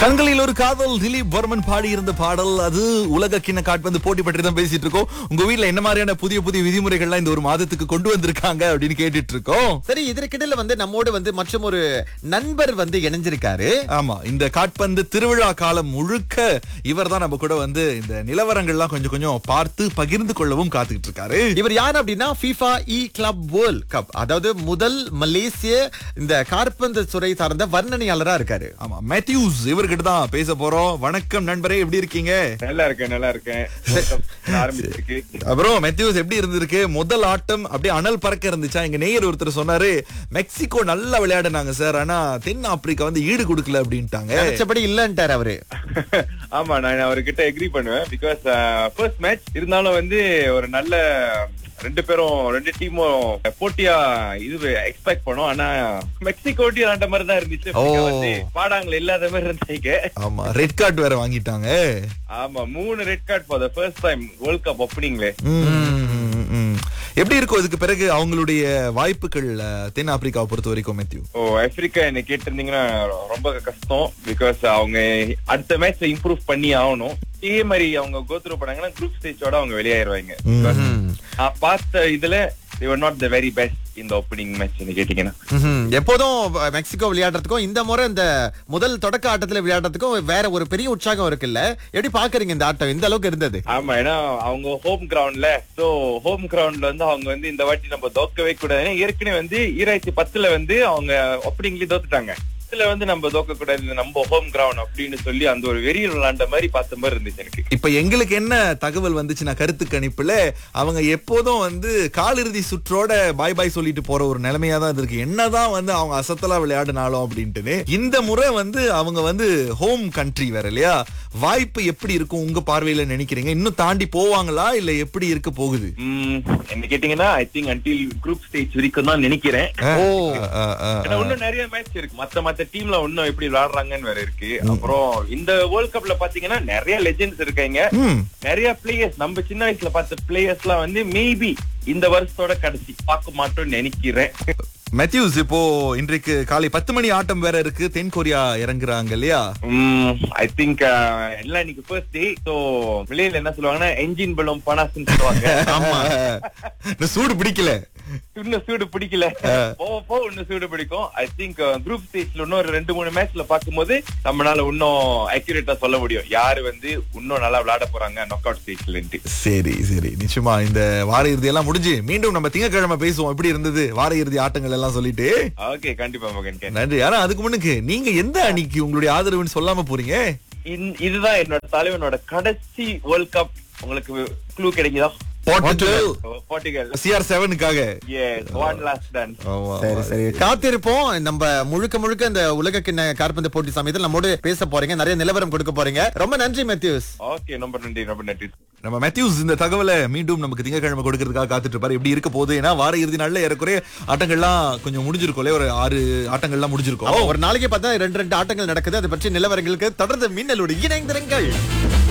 கண்களில் ஒரு காதல் திலீப் வர்மன் பாடி இருந்த பாடல் அது உலக கிண்ண காட்பந்து போட்டி பற்றி தான் பேசிட்டு இருக்கோம் உங்க வீட்ல என்ன மாதிரியான புதிய புதிய விதிமுறைகள்லாம் இந்த ஒரு மாதத்துக்கு கொண்டு வந்திருக்காங்க அப்படின்னு கேட்டுட்டு இருக்கோம் சரி இதற்கிடையில வந்து நம்மோடு வந்து மற்றும் ஒரு நண்பர் வந்து இணைஞ்சிருக்காரு ஆமா இந்த காட்பந்து திருவிழா காலம் முழுக்க இவர் தான் நம்ம கூட வந்து இந்த நிலவரங்கள்லாம் கொஞ்சம் கொஞ்சம் பார்த்து பகிர்ந்து கொள்ளவும் காத்துக்கிட்டு இருக்காரு இவர் யார் அப்படின்னா FIFA இ கிளப் வேர்ல்ட் கப் அதாவது முதல் மலேசிய இந்த காற்பந்து துறை சார்ந்த வர்ணனையாளரா இருக்காரு ஆமா மேத்யூஸ் இவர்கிட்ட தான் பேச போறோம் வணக்கம் நண்பரே எப்படி இருக்கீங்க நல்லா இருக்கேன் நல்லா இருக்கேன் ஆரம்பிச்சிருக்கு அப்புறம் மேத்யூஸ் எப்படி இருந்திருக்கு முதல் ஆட்டம் அப்படியே அனல் பறக்க இருந்துச்சா எங்க நேயர் ஒருத்தர் சொன்னாரு மெக்சிகோ நல்லா விளையாடுனாங்க சார் ஆனா தென் ஆப்பிரிக்கா வந்து ஈடு கொடுக்கல அப்படின்ட்டாங்க நினைச்சபடி இல்லன்ட்டார் அவரு ஆமா நான் அவர்கிட்ட எக்ரி பண்ணுவேன் பிகாஸ் ஃபர்ஸ்ட் மேட்ச் இருந்தாலும் வந்து ஒரு நல்ல ரெண்டு பேரும் ரெண்டு டீமும் போட்டியா இது எக்ஸ்பெக்ட் பண்ணோம் ஆனா மெக்சிகோ டீம் ஆண்ட மாதிரி தான் இருந்துச்சு ஓ. வந்து பாடாங்கள இல்லாத மாதிரி இருந்தாங்க ஆமா ரெட் கார்டு வேற வாங்கிட்டாங்க ஆமா மூணு red card for the first time world cup ஓப்பனிங்ல ம், ம், ம். எப்படி இருக்கும் இதுக்கு பிறகு அவங்களுடைய வாய்ப்புகள் அஹ், தென் ஆப்பிரிக்காவை பொறுத்த வரைக்கும் மேத்யூ ஓ ஆப்பிரிக்கா என்ன கேட்டிருந்தீங்கன்னா ரொம்ப கஷ்டம் பிகாஸ் அவங்க அடுத்த மேட்ச் இம்ப்ரூவ் பண்ணி ஆகணும் இதே மாதிரி அவங்க கோத்ரூ பண்ணாங்கன்னா குரூப் ஸ்டேஜோட அவங்க வெளியாயிருவாங்க Because நான் பார்த்த இதுல they not the very best இந்த ஓப்பனிங் மேட்ச் கேட்டீங்கன்னா ம்ஹும். எப்போதும் மெக்சிகோ விளையாடுறதுக்கும் இந்த முறை இந்த முதல் தொடக்க ஆட்டத்துல விளையாடுறதுக்கும் வேற ஒரு பெரிய உற்சாகம் இருக்குல்ல எப்படி பாக்குறீங்க இந்த ஆட்டம் இந்த அளவுக்கு இருந்தது ஆமா ஏன்னா அவங்க ஹோம் கிரவுண்ட்ல சோ ஹோம் கிரவுண்ட்ல வந்து அவங்க வந்து இந்த வாட்டி நம்ம தோக்கவே கூடாது ஏன்னா ஏற்கனவே வந்து ஈராயிரத்தி பத்துல வந்து அவங்க ஓப்பனிங்லயே தோத்துட்டாங்க இதுல வந்து நம்ம தோக்க கூடாது இது நம்ம ஹோம் கிரவுண்ட் அப்படின்னு சொல்லி அந்த ஒரு வெறியில் விளாண்ட மாதிரி பார்த்த மாதிரி இருந்துச்சு எனக்கு இப்ப எங்களுக்கு என்ன தகவல் வந்துச்சுன்னா கருத்து கணிப்புல அவங்க எப்போதும் வந்து காலிறுதி சுற்றோட பாய் பாய் சொல்லிட்டு போற ஒரு நிலைமையா தான் இருக்கு என்னதான் வந்து அவங்க அசத்தலா விளையாடினாலும் அப்படின்ட்டு இந்த முறை வந்து அவங்க வந்து ஹோம் கண்ட்ரி வேற இல்லையா வாய்ப்பு எப்படி இருக்கும் உங்க பார்வையில நினைக்கிறீங்க இன்னும் தாண்டி போவாங்களா இல்ல எப்படி இருக்க போகுது உம், என்ன கேட்டீங்கன்னா I think until group stage வரைக்கும் தான் நினைக்கிறேன் ஓ அஹ், அஹ், ஏன்னா இன்னும் நிறைய மேட்ச் இருக்கு மத்த மத்த டீம்ல இன்னும் எப்படி விளையாடுறாங்கன்னு வேற இருக்கு அப்புறம் இந்த வேர்ல்ட் கப்ல பாத்தீங்கன்னா நிறைய லெஜெண்ட்ஸ் இருக்காங்க ம். நிறைய பிளேயர்ஸ் நம்ம சின்ன வயசுல பார்த்த பிளேயர்ஸ் எல்லாம் வந்து மேபி இந்த வருஷத்தோட கடைசி பார்க்க மாட்டோம்னு நினைக்கிறேன் மேத்யூஸ் இப்போ இன்றைக்கு காலை பத்து மணி ஆட்டம் வேற இருக்கு தென் கொரியா இறங்குறாங்க இல்லையா ஐ திங்க் எல்லாம் இன்னைக்கு ஃபர்ஸ்ட் டே சோ வெளியில என்ன சொல்லுவாங்கன்னா என்ஜின் பலம் பனாசுன்னு சொல்லுவாங்க ஆமா இந்த சூடு பிடிக்கல இன்னும் சூடு பிடிக்கல போக போக இன்னும் சூடு பிடிக்கும் ஐ திங்க் குரூப் ஸ்டேஜ்ல இன்னும் ஒரு ரெண்டு மூணு மேட்ச்ல பார்க்கும்போது நம்மளால இன்னும் அக்யூரேட்டா சொல்ல முடியும் யாரு வந்து இன்னும் நல்லா விளையாட போறாங்க நாக் அவுட் ஸ்டேஜ்ல சரி சரி நிச்சயமா இந்த வார இறுதி எல்லாம் முடிஞ்சு மீண்டும் நம்ம திங்கட்கிழமை பேசுவோம் எப்படி இருந்தது வார இறுதி ஆட்டங்கள் எல்லாம் சொல்லிட்டு ஓகே கண்டிப்பா மகன் கேன். நன்றி ஆனா அதுக்கு முன்னுக்கு நீங்க எந்த அணிக்கு உங்களுடைய ஆதரவுன்னு சொல்லாம போறீங்க இந்- இதுதான் என்னோட தலைவனோட கடைசி வேர்ல்ட் கப் உங்களுக்கு க்ளூ கிடைக்குதா போர்ச்சுகல் போர்ட்டுகல் சிஆர் செவனுக்காக எஸ் ஒன் லாஸ்ட் டன் சரி சரி காத்திருப்போம் நம்ம முழுக்க முழுக்க இந்த உலக கிண்ண காற்பந்து போட்டி சமயத்தில் நம்மோடு பேச போறீங்க நிறைய நிலவரம் கொடுக்க போறீங்க ரொம்ப நன்றி மேத்யூஸ் ஓகே ரொம்ப நன்றி ரொம்ப நன்றி நம்ம மேத்யூஸ் இந்த தகவலை மீண்டும் நமக்கு திங்கட்கிழமை கொடுக்கறதுக்காக காத்துட்டு இருப்பாரு எப்படி இருக்க போகுது ஏன்னா வார இறுதி நாள்ல ஏறக்குறைய ஆட்டங்கள்லாம் கொஞ்சம் முடிஞ்சிருக்கும் இல்லையா? ஒரு ஆறு ஆட்டங்கள்லாம் முடிஞ்சிருக்கும் ஒரு நாளைக்கு பார்த்தா ரெண்டு ரெண்டு ஆட்டங்கள் நடக்குது அதை பற்றி நிலவரங்களுக்கு தொடர்ந்து மின்னலோடு இணைந்திருங்கள்